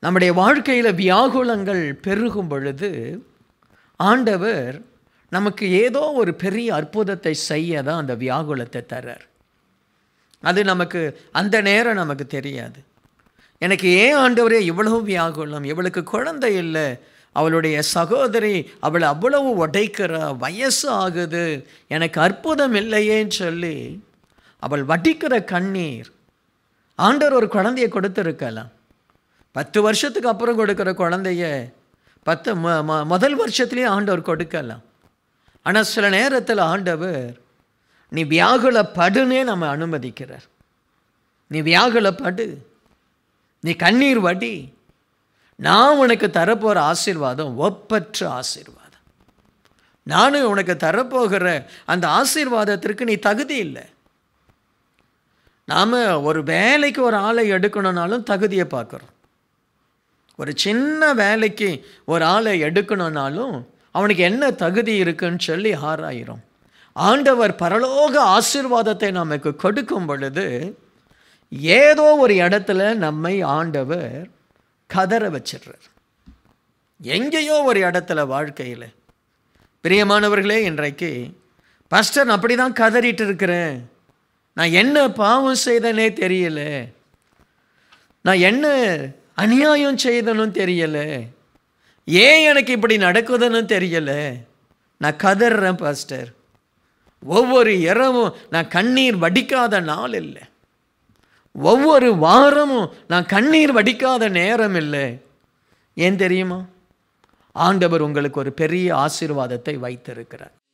நம்முடைய வாழ்க்கையில் வியாகுலங்கள் பெருகும் பொழுது ஆண்டவர் நமக்கு ஏதோ ஒரு பெரிய அற்புதத்தை செய்ய தான் அந்த வியாகுலத்தை தர்றார் அது நமக்கு அந்த நேரம் நமக்கு தெரியாது எனக்கு ஏன் ஆண்டவரே இவ்வளவு வியாகுலம் இவளுக்கு குழந்தை இல்லை அவளுடைய சகோதரி அவளை அவ்வளவு உடைக்கிறா வயசு ஆகுது எனக்கு அற்புதம் இல்லையேன்னு சொல்லி அவள் வடிக்கிற கண்ணீர் ஆண்டவர் ஒரு குழந்தைய கொடுத்துருக்கலாம் பத்து வருஷத்துக்கு அப்புறம் கொடுக்குற குழந்தைய பத்து ம- ம- முதல் வருஷத்துலேயே ஆண்டவர் கொடுக்கலாம் ஆனால் சில நேரத்தில் ஆண்டவர் நீ வியாகுலப்படுனே நம்ம அனுமதிக்கிறார் நீ வியாகுலப்படு நீ கண்ணீர் வடி நான் உனக்கு தரப்போகிற ஆசீர்வாதம் ஒப்பற்ற ஆசீர்வாதம் நானும் உனக்கு தரப்போகிற அந்த ஆசீர்வாதத்திற்கு நீ தகுதி இல்லை நாம் ஒரு வேலைக்கு ஒரு ஆளை எடுக்கணும்னாலும் தகுதியை பார்க்குறோம் ஒரு சின்ன வேலைக்கு ஒரு ஆளை எடுக்கணும்னாலும் அவனுக்கு என்ன தகுதி இருக்குன்னு சொல்லி ஆராயிரும் ஆண்டவர் பரலோக ஆசீர்வாதத்தை நமக்கு கொடுக்கும் பொழுது ஏதோ ஒரு இடத்துல நம்மை ஆண்டவர் கதற வச்சிடுறார் எங்கேயோ ஒரு இடத்துல வாழ்க்கையில் பிரியமானவர்களே இன்றைக்கு பாஸ்டர் நான் அப்படி தான் கதறிட்டு இருக்கிறேன் நான் என்ன பாவம் செய்தனே தெரியல நான் என்ன அநியாயம் செய்தனும் தெரியல ஏன் எனக்கு இப்படி நடக்குதுன்னு தெரியல நான் கதறேன் பாஸ்டர் ஒவ்வொரு இரவும் நான் கண்ணீர் வடிக்காத நாள் இல்லை ஒவ்வொரு வாரமும் நான் கண்ணீர் வடிக்காத நேரம் இல்லை ஏன் தெரியுமா ஆண்டவர் உங்களுக்கு ஒரு பெரிய ஆசீர்வாதத்தை வைத்திருக்கிறார்